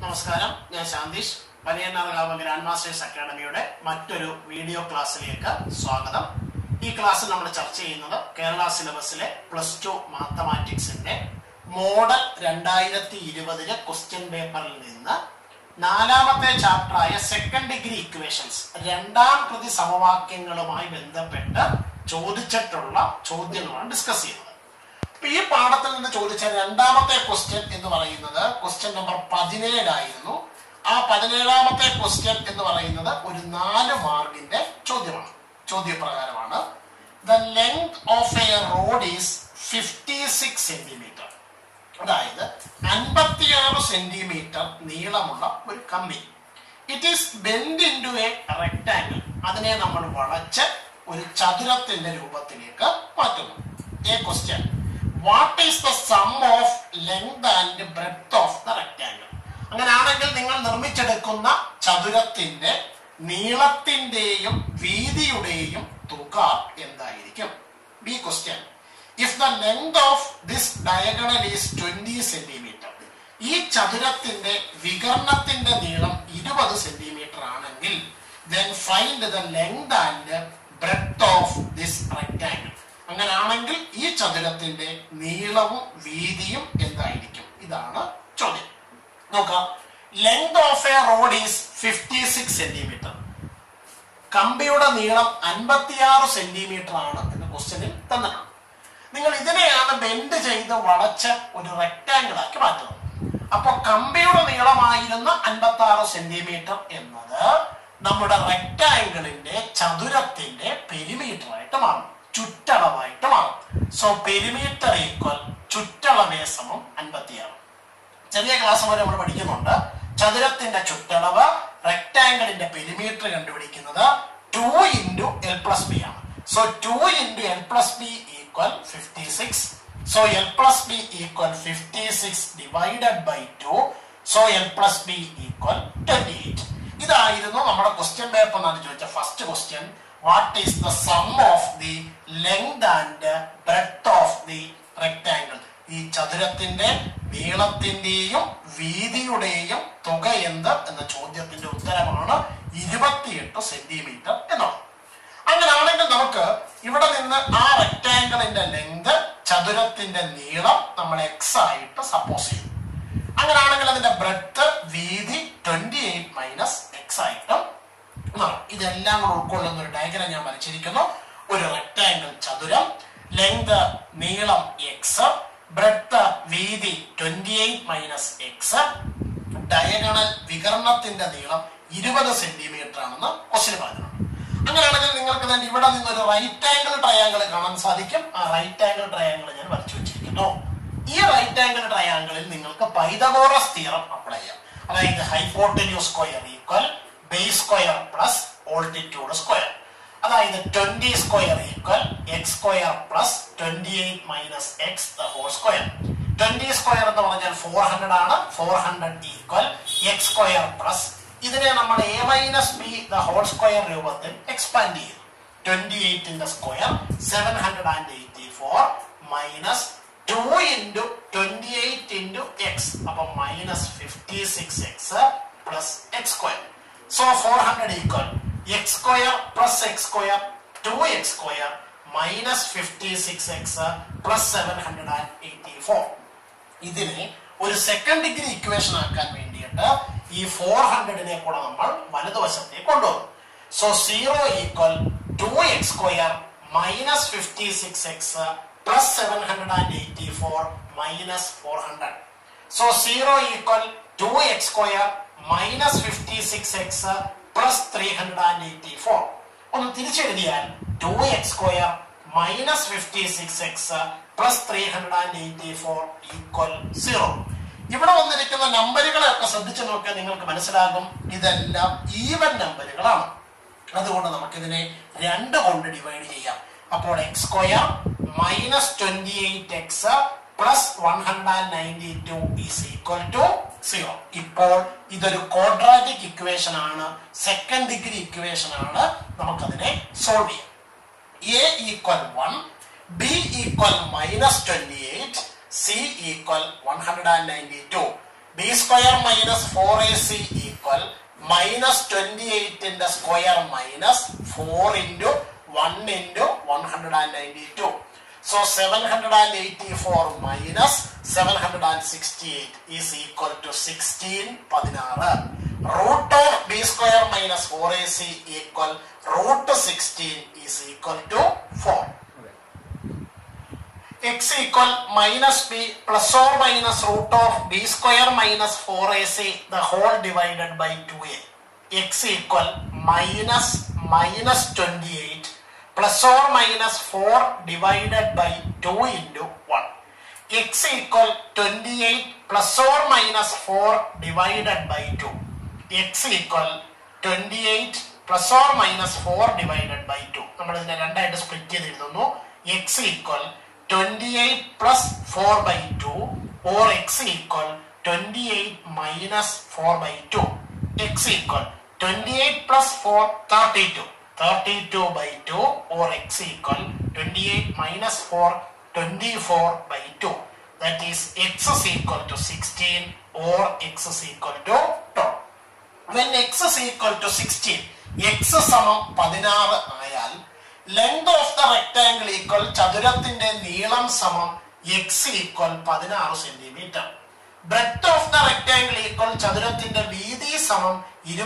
നമസ്കാരം ഞാൻ ശാന്തീഷ് വലിയനാർകാവ് grand masters അക്കാഡമിയുടെ മറ്റൊരു വീഡിയോ ക്ലാസ്സിലേക്ക് സ്വാഗതം ഈ ക്ലാസ്സിൽ നമ്മൾ ചർച്ച ചെയ്യുന്നത് കേരള സിലബസിലെ പ്ലസ് ടു മാത്തമാറ്റിക്സിന്റെ മോഡൽ രണ്ടായിരത്തി ഇരുപതിലെ ക്വസ്റ്റ്യൻ പേപ്പറിൽ നിന്ന് നാലാമത്തെ ചാപ്റ്ററായ സെക്കൻഡ് ഡിഗ്രി ഇക്വേഷൻസ് രണ്ടാം പ്രതി സമവാക്യങ്ങളുമായി ബന്ധപ്പെട്ട് ചോദിച്ചിട്ടുള്ള ചോദ്യങ്ങളാണ് ഡിസ്കസ് ചെയ്യുന്നത് അപ്പൊ ഈ പാഠത്തിൽ നിന്ന് ചോദിച്ച രണ്ടാമത്തെ ക്വസ്റ്റ്യൻ എന്ന് പറയുന്നത് ക്വസ്റ്റ്യൻ നമ്പർ പതിനേഴായിരുന്നു ആ പതിനേഴാമത്തെ ക്വസ്റ്റ്യൻ എന്ന് പറയുന്നത് ഒരു നാല് മാർക്കിന്റെ ചോദ്യമാണ് ചോദ്യപ്രകാരമാണ് the length of a rod is fifty six centimetre അതായത് അൻപത്തിയാറ് സെന്റിമീറ്റർ നീളമുള്ള ഒരു കമ്പി it is bend into a rectangle അതിനെ നമ്മൾ വളച്ച് ഒരു ചതുരത്തിന്റെ രൂപത്തിലേക്ക് മാറ്റുന്നു a question what is the sum of length and breadth of the rectangle അങ്ങനെയാണെങ്കിൽ നിങ്ങൾ നിർമ്മിച്ചെടുക്കുന്ന ചതുരത്തിന്റെ നീളത്തിന്റെയും വീതിയുടെയും തുക എന്തായിരിക്കും B question if the length of this diagonal is twenty centimetre ഈ ചതുരത്തിന്റെ വികർണത്തിന്റെ നീളം ഇരുപത് സെന്റിമീറ്റർ ആണെങ്കിൽ then find the length and breadth of this rectangle അങ്ങനെയാണെങ്കിൽ ഈ ചതുരത്തിന്റെ നീളവും വീതിയും എന്തായിരിക്കും ഇതാണ് ചോദ്യം നോക്കാം length of a rod is fifty six centimetre കമ്പിയുടെ നീളം അൻപത്തിയാറ് സെന്റിമീറ്റർ ആണ് എന്ന് ക്വസ്റ്റ്യനിൽ തന്നിട്ടുണ്ട് നിങ്ങൾ ഇതിനെയാണ് ബെൻഡ് ചെയ്ത് വളച്ച് ഒരു റെക്ടാങ്കിൾ ആക്കി മാറ്റുന്നത് അപ്പൊ കമ്പിയുടെ നീളമായിരുന്ന അൻപത്തി ആറ് സെന്റിമീറ്റർ എന്നത് നമ്മുടെ റെക്ടാങ്കിളിന്റെ ചതുരത്തിന്റെ പെരിമീറ്റർ ആയിട്ട് മാറും ചുറ്റളവായിട്ട് മാറും സോ പെരിമീറ്റർ ഈക്വൽ ചുറ്റളവേ സമം അൻപത്തിയാറ് ചെറിയ ക്ലാസ് വരെ നമ്മൾ പഠിക്കുന്നുണ്ട് ചതുരത്തിന്റെ ചുറ്റളവ് റെക്ടാങ്കിളിന്റെ പെരിമീറ്റർ കണ്ടുപിടിക്കുന്നത് two into L plus B ആണ് so two into L plus B equal fifty six so L plus B equal fifty six divided by two so L plus B equal twenty eight ഇതായിരുന്നു നമ്മുടെ question paper എന്നാണ് ചോദിച്ച first question what is the sum of the length and breadth of the rectangle ഈ ചതുരത്തിന്റെ നീളത്തിന്റെയും വീതിയുടെയും തുക എന്ത് എന്ന ചോദ്യത്തിന്റെ ഉത്തരമാണ് ഇരുപത്തിയെട്ട് സെന്റിമീറ്റർ എന്നുള്ളത് അങ്ങനെയാണെങ്കിൽ നമുക്ക് ഇവിടെ നിന്ന് ആ റെക്ടാങ്കിളിന്റെ ലെങ്ത് ചതുരത്തിന്റെ നീളം നമ്മൾ എക്സ് ആയിട്ട് സപ്പോസ് ചെയ്യും അങ്ങനെയാണെങ്കിൽ അതിന്റെ ബ്രെഡ്ത്ത് വീതി ട്വന്റി എയ്റ്റ് മൈനസ് എക്സ് ആയിട്ടും മാറും ഇതെല്ലാം കൂടെ ഉൾക്കൊള്ളുന്ന ഒരു ഡയഗ്രം ഞാൻ വരച്ചിരിക്കുന്നു ഒരു റെക്ടാങ്കിൾ ചതുരം ലെങ്ത് നീളം എക്സ് ബ്രെഡ്ത്ത് വീതി twenty eight minus X diagonal വികരണത്തിന്റെ നീളം ഇരുപത് സെന്റിമീറ്റർ ആണെന്ന് ക്വസ്റ്റ്യൻ പറഞ്ഞിട്ടുണ്ട് അങ്ങനെയാണെങ്കിൽ നിങ്ങൾക്ക് തന്നെ ഇവിടെ നിന്ന് ഒരു റൈറ്റ് ആംഗിൾ ട്രയാങ്കിൾ കാണാൻ സാധിക്കും ആ റൈറ്റ് ആംഗിൾ ട്രയാങ്കിൾ ഞാൻ വരച്ചു വെച്ചിരിക്കുന്നു ഈ റൈറ്റ് ആംഗിൾ ട്രയാങ്കിളിൽ നിങ്ങൾക്ക് പൈതഗോറസ് തിയറം അപ്ലൈ ചെയ്യാം അതായത് hypotenuse square equal base square plus altitude square അതായത് twenty square equal X square plus twenty eight minus X the whole square twenty square എന്ന് പറഞ്ഞാൽ ഫോർ ഹൺഡ്രഡ് ആണ് four hundred equal X square plus ഇതിനെ നമ്മൾ A minus B the whole square രൂപത്തിൽ expand ചെയ്തു twenty എയ്റ്റിന്റെ square seven hundred and eighty four minus two into twenty eight into X അപ്പൊ minus fifty six X plus X square so four hundred equal X square plus X square two X square minus fifty six X plus seven hundred and eighty four ഇതിനെ ഒരു second degree equation ആക്കാൻ വേണ്ടിയിട്ട് ഈ four ഹൺഡ്രഡിനെ കൂടെ നമ്മൾ വലതുവശത്തേക്ക് കൊണ്ടുവന്നു so zero equal two X square minus fifty six X plus seven hundred and eighty four minus four hundred so zero equal two X square minus fifty six X plus three hundred and eighty four ഒന്ന് തിരിച്ചെഴുതിയാൽ two X square minus fifty six X plus three hundred and eighty four equal zero ഇവിടെ വന്നിരിക്കുന്ന നമ്പറുകളൊക്കെ ശ്രദ്ധിച്ചു നോക്കിയാൽ നിങ്ങൾക്ക് മനസ്സിലാകും ഇതെല്ലാം even നമ്പറുകളാണ് അതുകൊണ്ട് നമുക്കിതിനെ രണ്ട് കൊണ്ട് ഡിവൈഡ് ചെയ്യാം അപ്പോൾ X square minus twenty eight X plus one hundred ninety two is equal to zero ഇപ്പോൾ ഇതൊരു ക്വാഡ്രാറ്റിക് ഇക്വേഷൻ ആണ് സെക്കൻഡ് ഡിഗ്രി ഇക്വേഷൻ ആണ് നമുക്കതിനെ സോൾവ് ചെയ്യാം A equal one B equal minus twenty eight C equal one hundred and ninety two B square minus four A C equal minus twenty എയ്റ്റിന്റെ square minus four into one into one hundred and ninety two So 784 minus 768 is equal to 16 16. Root of b square minus 4ac equal root 16 is equal to 4. x equal minus b plus or minus root of b square minus 4ac the whole divided by 2a. x equal minus minus 28 plus or minus 4 divided by 2 into 1. x equal 28 plus or minus 4 divided by 2. x equal 28 plus or minus 4 divided by 2. നമ്മൾ ഇതിനെ രണ്ടായിട്ട് split ചെയ്ത് എഴുതുന്നു x equal 28 plus 4 by 2 or x equal 28 minus 4 by 2. x equal 28 plus 4 32. 32 by 2 or x equal 28 minus 4 24 by 2 that is x is equal to 16 or x is equal to 12 when x is equal to 16 x സമം 16 ആയാൽ length of the rectangle equal ചതുരത്തിന്റെ നീളം സമം x equal 16 centimetre breadth of the rectangle equal ചതുരത്തിന്റെ വീതി സമം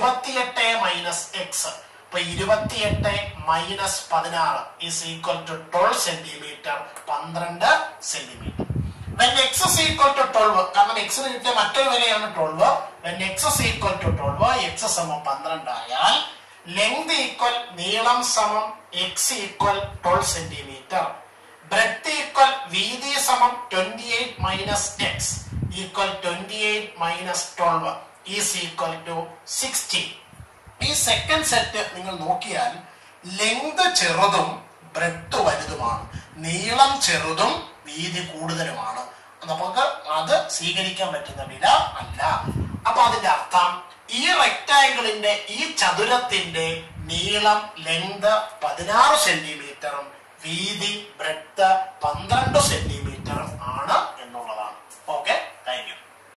28 minus X അപ്പൊ ഇരുപത്തിയെട്ട് മൈനസ് പതിനാറ് is equal to twelve centimetre പന്ത്രണ്ട് centimetre when X is equal to 12 കാരണം എക്സിന് കിട്ടിയ മറ്റൊരു വിലയാണ് 12 when X is equal to 12 x സമം പന്ത്രണ്ട് ആയാൽ ലെങ്ത് ഈക്വൽ നീളം സമം x equal twelve centimetre breadth equal വീതി സമം twenty eight minus x equal twenty eight minus twelve is equal to sixteen ഈ സെക്കൻഡ് സെറ്റ് നിങ്ങൾ നോക്കിയാൽ ലെങ്ത് ചെറുതും ബ്രെഡ് വലുതുമാണ് നീളം ചെറുതും വീതി കൂടുതലുമാണ് നമുക്ക് അത് സ്വീകരിക്കാൻ പറ്റുന്ന വില അല്ല അപ്പൊ അതിന്റെ അർത്ഥം ഈ റെക്ടാംഗിളിന്റെ ഈ ചതുരത്തിന്റെ നീളം ലെങ്ത് പതിനാറ് സെന്റിമീറ്ററും വീതി ബ്രെഡ് പന്ത്രണ്ട് സെന്റിമീറ്ററും